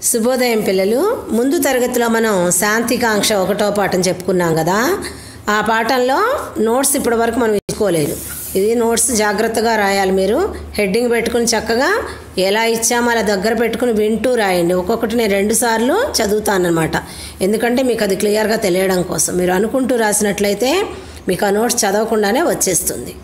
శుభోదయం పిల్లలు ముందు తరగతిలో మనం శాంతికాంక్ష ఒకటో పాఠం చెప్పుకున్నాం కదా ఆ పాఠంలో నోట్స్ ఇప్పటి వరకు మనం ఇచ్చుకోలేదు ఇది నోట్స్ జాగ్రత్తగా రాయాలి మీరు హెడ్డింగ్ పెట్టుకుని చక్కగా ఎలా ఇచ్చామో అలా దగ్గర పెట్టుకుని వింటూ రాయండి ఒక్కొక్కటి నేను రెండు సార్లు చదువుతానమాట ఎందుకంటే మీకు అది క్లియర్గా తెలియడం కోసం మీరు అనుకుంటూ రాసినట్లయితే మీకు ఆ నోట్స్ చదవకుండానే వచ్చేస్తుంది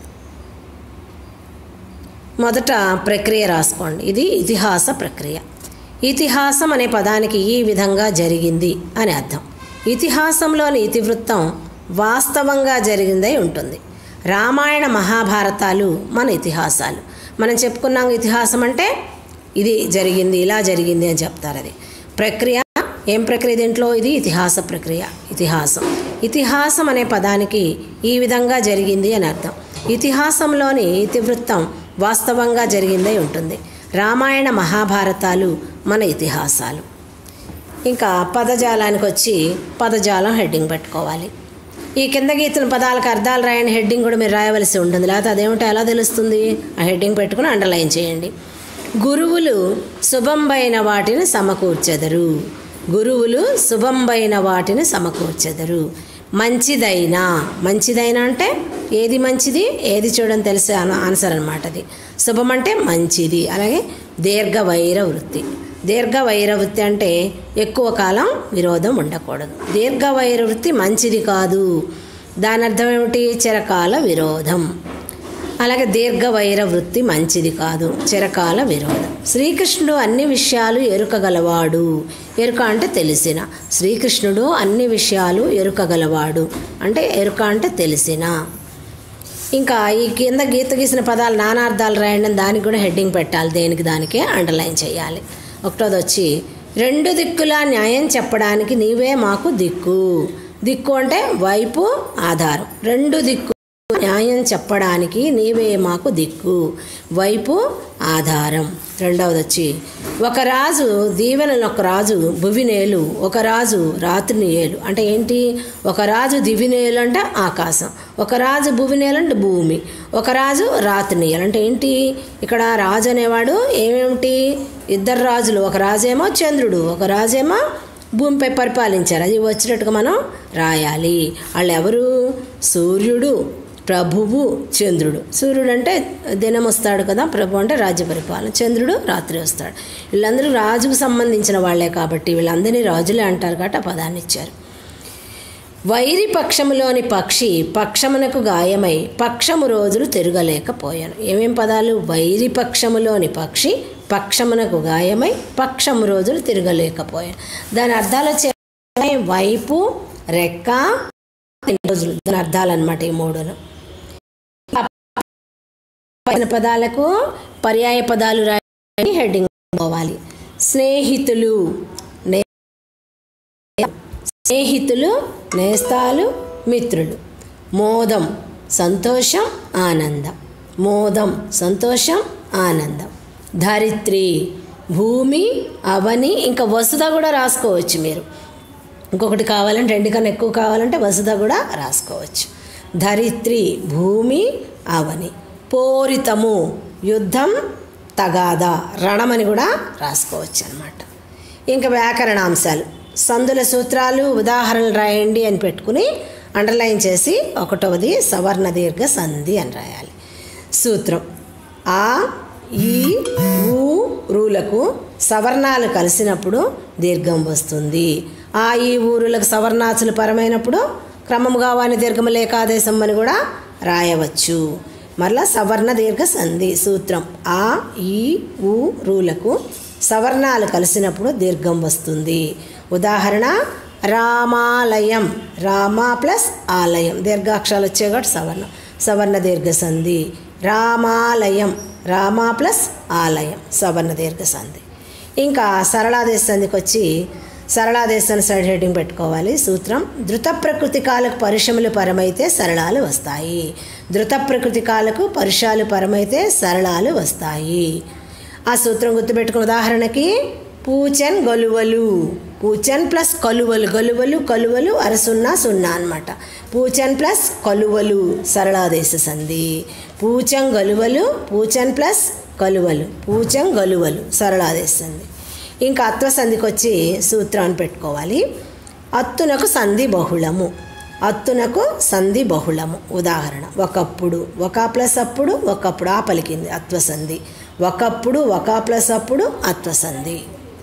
మొదట ప్రక్రియ రాసుకోండి ఇది ఇతిహాస ప్రక్రియ ఇతిహాసం అనే పదానికి ఈ విధంగా జరిగింది అని అర్థం ఇతిహాసంలోని ఇతివృత్తం వాస్తవంగా జరిగిందై ఉంటుంది రామాయణ మహాభారతాలు మన ఇతిహాసాలు మనం చెప్పుకున్నాం ఇతిహాసం అంటే ఇది జరిగింది ఇలా జరిగింది అని చెప్తారు అది ప్రక్రియ ఏం ప్రక్రియ దీంట్లో ఇది ఇతిహాస ప్రక్రియ ఇతిహాసం ఇతిహాసం అనే పదానికి ఈ విధంగా జరిగింది అని అర్థం ఇతిహాసంలోని ఇతివృత్తం వాస్తవంగా జరిగిందై ఉంటుంది రామాయణ మహాభారతాలు మన ఇతిహాసాలు ఇంకా పదజాలానికి వచ్చి పదజాలం హెడ్డింగ్ పెట్టుకోవాలి ఈ కింద గీతల పదాలకు అర్థాలు రాయని హెడ్డింగ్ కూడా మీరు రాయవలసి ఉంటుంది లేకపోతే అదేమిటో ఎలా తెలుస్తుంది ఆ హెడ్డింగ్ పెట్టుకుని అండర్లైన్ చేయండి గురువులు శుభంబైన వాటిని సమకూర్చెదరు గురువులు శుభంబైన వాటిని సమకూర్చెదరు మంచిదైనా మంచిదైనా అంటే ఏది మంచిది ఏది చూడని తెలిసే ఆన- ఆన్సర్ అనమాట అది శుభం అంటే మంచిది అలాగే దీర్ఘ వైర వృత్తి దీర్ఘ వైర వృత్తి అంటే ఎక్కువ కాలం విరోధం ఉండకూడదు దీర్ఘ వైర వృత్తి మంచిది కాదు దాని అర్థం ఏమిటి చిరకాల విరోధం అలాగే దీర్ఘ వైర వృత్తి మంచిది కాదు చిరకాల విరోధం శ్రీకృష్ణుడు అన్ని విషయాలు ఎరుకగలవాడు ఎరుక అంటే తెలిసిన శ్రీకృష్ణుడు అన్ని విషయాలు ఎరుకగలవాడు అంటే ఎరుక అంటే తెలిసిన ఇంకా ఈ కింద గీత గీసిన పదాలు నానార్థాలు రాయండి అని దానికి కూడా హెడ్డింగ్ పెట్టాలి దేనికి దానికే అండర్లైన్ చేయాలి ఒకటోది వచ్చి రెండు దిక్కుల న్యాయం చెప్పడానికి నీవే మాకు దిక్కు దిక్కు అంటే వైపు ఆధారం రెండు దిక్కు న్యాయం చెప్పడానికి నీవే మాకు దిక్కు వైపు ఆధారం రెండవది వచ్చి ఒక రాజు దీవెనలు ఒక రాజు భువినేలు ఒక రాజు రాత్రిని ఏలు అంటే ఏంటి ఒక రాజు దివినేలు అంటే ఆకాశం ఒక రాజు భువినేలు అంటే భూమి ఒక రాజు రాత్రిని ఏలు అంటే ఏంటి ఇక్కడ రాజు అనేవాడు ఏమేమిటి ఇద్దరు రాజులు ఒక రాజేమో చంద్రుడు ఒక రాజేమో భూమిపై పరిపాలించారు అది వచ్చినట్టుగా మనం రాయాలి వాళ్ళు ఎవరు సూర్యుడు ప్రభువు చంద్రుడు సూర్యుడు అంటే దినం వస్తాడు కదా ప్రభు అంటే రాజ్య పరిపాలన చంద్రుడు రాత్రి వస్తాడు వీళ్ళందరూ రాజుకు సంబంధించిన వాళ్ళే కాబట్టి వీళ్ళందరినీ రాజులే అంటారు కాబట్టి ఆ పదాన్ని ఇచ్చారు వైరి పక్షములోని పక్షి పక్షమునకు గాయమై పక్షము రోజులు తిరగలేకపోయాను ఏమేం పదాలు వైరి పక్షములోని పక్షి పక్షమునకు గాయమై పక్షము రోజులు తిరగలేకపోయాను దాని అర్థాలు వచ్చే వైపు రెక్క రోజులు దాని అర్థాలు అనమాట ఈ మూడును పైన పదాలకు పర్యాయ పదాలు రాయని హెడ్డింగ్ పోవాలి స్నేహితులు నే- స్నేహితులు నేస్తాలు మిత్రులు మోదం సంతోషం ఆనందం మోదం సంతోషం ఆనందం ధరిత్రి భూమి అవని ఇంకా వసుధ కూడా రాసుకోవచ్చు మీరు ఇంకొకటి కావాలంటే రెండు కన్నా ఎక్కువ కావాలంటే వసుధ కూడా రాసుకోవచ్చు ధరిత్రి భూమి అవని పోరితము యుద్ధం తగాదా రణమని కూడా రాసుకోవచ్చు అనమాట ఇంకా వ్యాకరణాంశాలు సందుల సూత్రాలు ఉదాహరణలు రాయండి అని పెట్టుకుని అండర్లైన్ చేసి ఒకటవది సవర్ణ దీర్ఘ సంధి అని రాయాలి సూత్రం ఆ ఈ ఊ రూలకు సవర్ణాలు కలిసినప్పుడు దీర్ఘం వస్తుంది ఆ ఈ ఊరులకు సవర్ణాచులు పరమైనప్పుడు క్రమముగా వాని దీర్ఘము లేకాదేశం అని కూడా రాయవచ్చు మరలా సవర్ణ దీర్ఘ సంధి సూత్రం ఆ ఈ ఊ రూలకు సవర్ణాలు కలిసినప్పుడు దీర్ఘం వస్తుంది ఉదాహరణ రామాలయం రామ ప్లస్ ఆలయం దీర్ఘాక్షరాలు వచ్చే కాబట్టి సవర్ణం సవర్ణ దీర్ఘ సంధి రామాలయం రామ ప్లస్ ఆలయం సవర్ణ దీర్ఘ సంధి ఇంకా సరళాదేశ సంధికి వచ్చి సరళాదేశాన్ని సైడ్ హెడ్డింగ్ పెట్టుకోవాలి సూత్రం ధృత ప్రకృతి కాలకు పరుషములు పరమైతే సరళాలు వస్తాయి ధృత ప్రకృతి కాలకు పరుషాలు పరమైతే సరళాలు వస్తాయి ఆ సూత్రం గుర్తుపెట్టుకున్న ఉదాహరణకి పూచన్ గొలువలు పూచన్ ప్లస్ కొలువలు గొలువలు కొలువలు అర సున్నా సున్నా అనమాట పూచన్ ప్లస్ కొలువలు సరళాదేశ సంధి పూచం గొలువలు పూచన్ ప్లస్ కలువలు పూచం గలువలు సరళాదేశ సంధి ఇంకా అత్వ సంధికి వచ్చి సూత్రం అని పెట్టుకోవాలి అత్తునకు సంధి బహుళము అత్తునకు సంధి బహుళము ఉదాహరణ ఒకప్పుడు ఒక ప్లస్ అప్పుడు ఒకప్పుడు ఆ పలికింది అత్వసంధి ఒకప్పుడు ఒక ప్లస్ అప్పుడు అత్వసంధి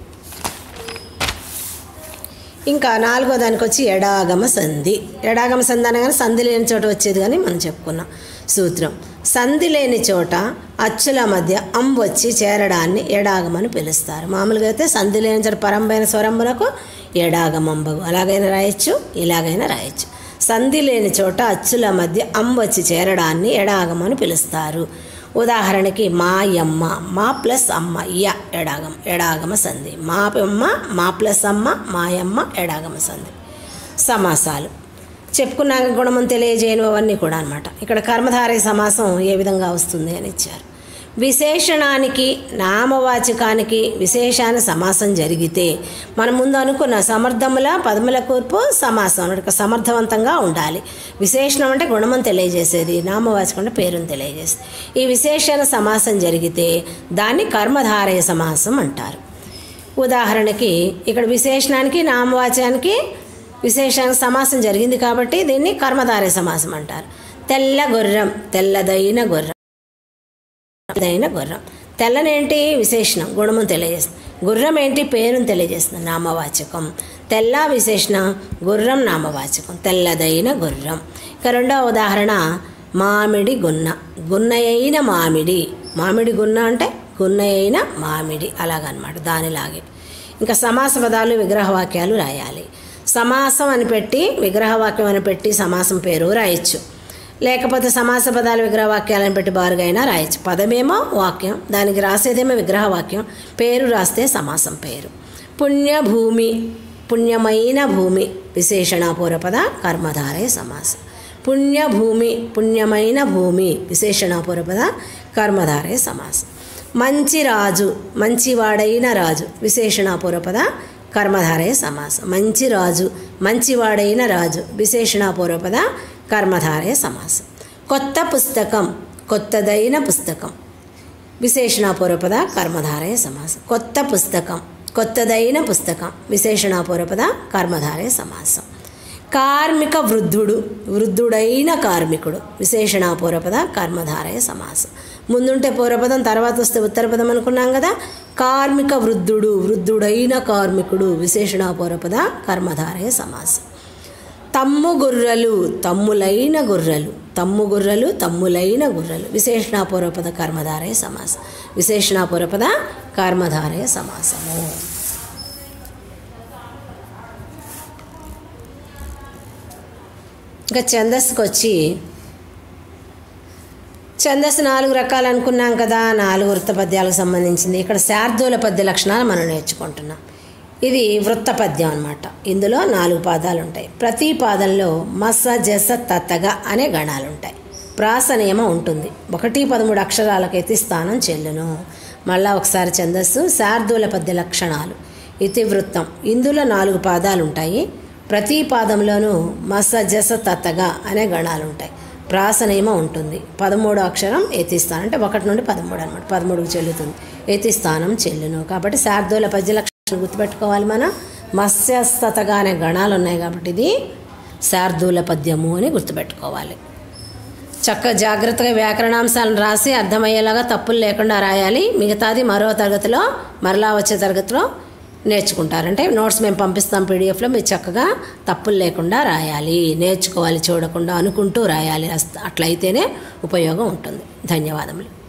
ఇంకా నాలుగో దానికి వచ్చి ఎడాగమ సంధి ఎడాగమ సంధి అనగానే సంధి లేని చోట వచ్చేది కానీ మనం చెప్పుకున్నాం సూత్రం సంధి లేని చోట అచ్చుల మధ్య అం వచ్చి చేరడాన్ని ఎడాగమని పిలుస్తారు మామూలుగా అయితే సంధి లేని చోట పరంపైన స్వరంబునకు ఎడాగమంబగు అలాగైనా రాయొచ్చు ఇలాగైనా రాయొచ్చు సంధి లేని చోట అచ్చుల మధ్య అం వచ్చి చేరడాన్ని ఎడాగమని పిలుస్తారు ఉదాహరణకి మాయమ్మ మా ప్లస్ అమ్మ య ఎడాగం ఎడాగమ సంధి మా అమ్మ మా ప్లస్ అమ్మ మాయమ్మ ఎడాగమ సంధి సమాసాలు చెప్పుకున్నాక గుణం తెలియజేయను అవన్నీ కూడా అనమాట ఇక్కడ కర్మధారయ సమాసం ఏ విధంగా వస్తుంది అని ఇచ్చారు విశేషణానికి నామవాచకానికి విశేషాన సమాసం జరిగితే మనం ముందు అనుకున్న సమర్థముల పదముల కూర్పు సమాసం అన్నట్టు సమర్థవంతంగా ఉండాలి విశేషణం అంటే గుణమం తెలియజేసేది నామవాచకం అంటే పేరును తెలియజేసేది ఈ విశేషణ సమాసం జరిగితే దాన్ని కర్మధారయ సమాసం అంటారు ఉదాహరణకి ఇక్కడ విశేషణానికి నామవాచకానికి విశేషానికి సమాసం జరిగింది కాబట్టి దీన్ని కర్మధారయ సమాసం అంటారు తెల్ల గుర్రం తెల్లదైన గుర్రం తెల్లదైన గుర్రం తెల్లనేంటి విశేషణం గుణము తెలియజేస్తుంది గుర్రం ఏంటి పేరును తెలియజేస్తుంది నామవాచకం తెల్ల విశేషణం గుర్రం నామవాచకం తెల్లదైన గుర్రం ఇక రెండవ ఉదాహరణ మామిడి గున్న గున్నయైన మామిడి మామిడి గున్న అంటే గున్నయైన మామిడి అలాగనమాట దానిలాగే ఇంకా సమాస పదాలు విగ్రహవాక్యాలు రాయాలి సమాసం అని పెట్టి విగ్రహవాక్యం అని పెట్టి సమాసం పేరు రాయొచ్చు లేకపోతే సమాస పదాలు విగ్రహవాక్యాలను పెట్టి బారుగా అయినా రాయొచ్చు పదమేమో వాక్యం దానికి రాసేదేమో విగ్రహవాక్యం పేరు రాస్తే సమాసం పేరు పుణ్యభూమి పుణ్యమైన భూమి విశేషణాపూర్వపద కర్మధారయ సమాసం పుణ్యభూమి పుణ్యమైన భూమి విశేషణాపూర్వపద కర్మధారయ సమాసం మంచి రాజు మంచివాడైన రాజు విశేషణాపూర్వపద కర్మధారయ సమాసం మంచి రాజు మంచివాడైన రాజు విశేషణాపూర్వపద కర్మధారయ సమాసం కొత్త పుస్తకం కొత్తదైన పుస్తకం విశేషణాపూర్వపద కర్మధారయ సమాసం కొత్త పుస్తకం కొత్తదైన పుస్తకం విశేషణాపూర్వపద కర్మధారయ సమాసం కార్మిక వృద్ధుడు వృద్ధుడైన కార్మికుడు విశేషణాపూర్వపద కర్మధారయ సమాసం ముందుంటే పూర్వపదం తర్వాత వస్తే ఉత్తరపదం అనుకున్నాం కదా కార్మిక వృద్ధుడు వృద్ధుడైన కార్మికుడు విశేషణాపూర్వపద కర్మధారయ సమాసం తమ్ము గుర్రలు తమ్ములైన గుర్రలు తమ్ము గుర్రలు తమ్ములైన గుర్రలు విశేషణాపూర్వపద కర్మధారయ సమాసం విశేషణాపూర్వపద కర్మధారయ సమాసము ఇంకా ఛందస్సుకు వచ్చి ఛందస్సు నాలుగు రకాలు అనుకున్నాం కదా నాలుగు వృత్త పద్యాలకు సంబంధించింది ఇక్కడ శార్దూల పద్య లక్షణాలు మనం నేర్చుకుంటున్నాం ఇది వృత్త పద్యం అనమాట ఇందులో నాలుగు పాదాలు ఉంటాయి ప్రతి పాదంలో మస జస తత్తగ అనే గణాలు ఉంటాయి ప్రాస నియమం ఉంటుంది ఒకటి పదమూడు అక్షరాలకైతే స్థానం చెల్లును మళ్ళా ఒకసారి ఛందస్సు శార్దూల పద్య లక్షణాలు ఇతివృత్తం ఇందులో నాలుగు పాదాలు ఉంటాయి ప్రతి పాదంలోనూ మస జస తత్తగ అనే గణాలు ఉంటాయి ప్రాస నియమం ఉంటుంది పదమూడు అక్షరం ఎతిస్థానం అంటే ఒకటి నుండి పదమూడు అనమాట పదమూడుకు చెల్లుతుంది ఎతిస్థానం చెల్లును కాబట్టి శార్దూల పద్య లక్షణం గుర్తుపెట్టుకోవాలి మనం మత్స్యస్తతగా అనే గణాలు ఉన్నాయి కాబట్టి ఇది శార్దూల పద్యము అని గుర్తుపెట్టుకోవాలి చక్క జాగ్రత్తగా వ్యాకరణాంశాలను రాసి అర్థమయ్యేలాగా తప్పులు లేకుండా రాయాలి మిగతాది మరో తరగతిలో మరలా వచ్చే తరగతిలో నేర్చుకుంటారు అంటే నోట్స్ మేము పంపిస్తాం పీడిఎఫ్లో మీరు చక్కగా తప్పులు లేకుండా రాయాలి నేర్చుకోవాలి చూడకుండా అనుకుంటూ రాయాలి అట్లయితేనే ఉపయోగం ఉంటుంది ధన్యవాదములు